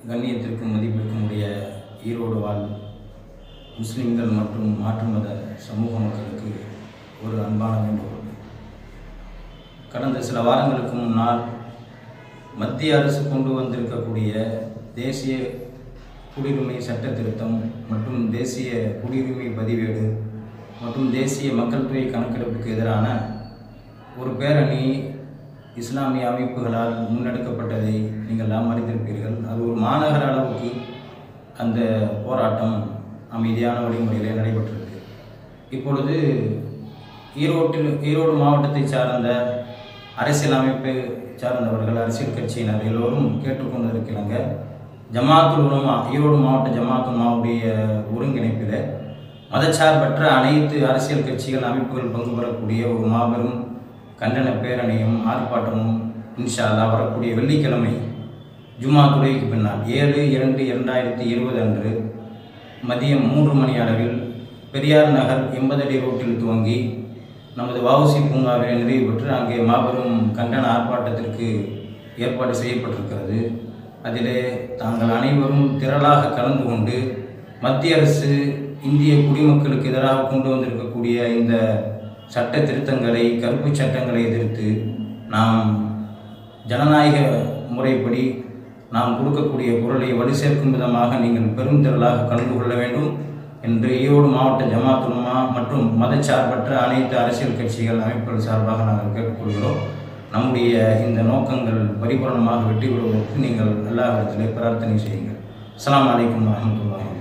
கண்ணியத்திற்கும் மதிப்பிற்கும் உடைய ஈரோடு வாழ் முஸ்லிம்கள் மற்றும் மாற்று மத சமூக மக்களுக்கு ஒரு அன்பான வேண்டுகோள் கடந்த சில வாரங்களுக்கு முன்னால் மத்திய அரசு கொண்டு வந்திருக்கக்கூடிய தேசிய குடியுரிமை சட்ட திருத்தம் மற்றும் தேசிய குடியுரிமை பதிவேடு மற்றும் தேசிய மக்கள் தொகை கணக்கெடுப்புக்கு எதிரான ஒரு பேரணி இஸ்லாமிய அமைப்புகளால் முன்னெடுக்கப்பட்டதை நீங்கள் எல்லாம் அறிந்திருப்பீர்கள் அது ஒரு மாநகர அளவுக்கு அந்த போராட்டம் அமைதியான வழிமுறையிலே நடைபெற்றது இப்பொழுது ஈரோட்டில் ஈரோடு மாவட்டத்தை சார்ந்த அரசியல் அமைப்பை சார்ந்தவர்கள் அரசியல் கட்சியினர் எல்லோரும் கேட்டுக்கொண்டிருக்கிறாங்க ஜமாத்துல் உலமா ஈரோடு மாவட்ட ஜமாத்துல் உலமாவுடைய ஒருங்கிணைப்பில் மதச்சார்பற்ற அனைத்து அரசியல் கட்சிகள் அமைப்புகள் பங்கு பெறக்கூடிய ஒரு மாபெரும் கண்டன பேரணியும் ஆர்ப்பாட்டமும் இன்ஷா அல்லாஹ் வரக்கூடிய வெள்ளிக்கிழமை ஜுமா துறைக்கு பின்னால் ஏழு இரண்டு இரண்டாயிரத்தி இருபது அன்று மதியம் மூன்று மணி அளவில் பெரியார் நகர் எண்பதடி ரோட்டில் துவங்கி நமது வவுசி பூங்காவில் நிறைவு பெற்று அங்கே மாபெரும் கண்டன ஆர்ப்பாட்டத்திற்கு ஏற்பாடு செய்யப்பட்டிருக்கிறது அதிலே தாங்கள் அனைவரும் திரளாக கலந்து கொண்டு மத்திய அரசு இந்திய குடிமக்களுக்கு எதிராக கொண்டு வந்திருக்கக்கூடிய இந்த சட்ட திருத்தங்களை கருப்பு சட்டங்களை எதிர்த்து நாம் ஜனநாயக முறைப்படி நாம் கொடுக்கக்கூடிய குரலை வலு சேர்க்கும் விதமாக நீங்கள் பெரும் திரளாக கலந்து கொள்ள வேண்டும் என்று ஈரோடு மாவட்ட ஜமாத்துலமா மற்றும் மதச்சார்பற்ற அனைத்து அரசியல் கட்சிகள் அமைப்புகள் சார்பாக நாங்கள் கேட்டுக்கொள்கிறோம் நம்முடைய இந்த நோக்கங்கள் பரிபூரணமாக வெற்றி பெறுவதற்கு நீங்கள் எல்லா இடத்திலே பிரார்த்தனை செய்யுங்கள் அஸ்ஸலாமு அலைக்கும் வரஹ்மத்துல்லாஹி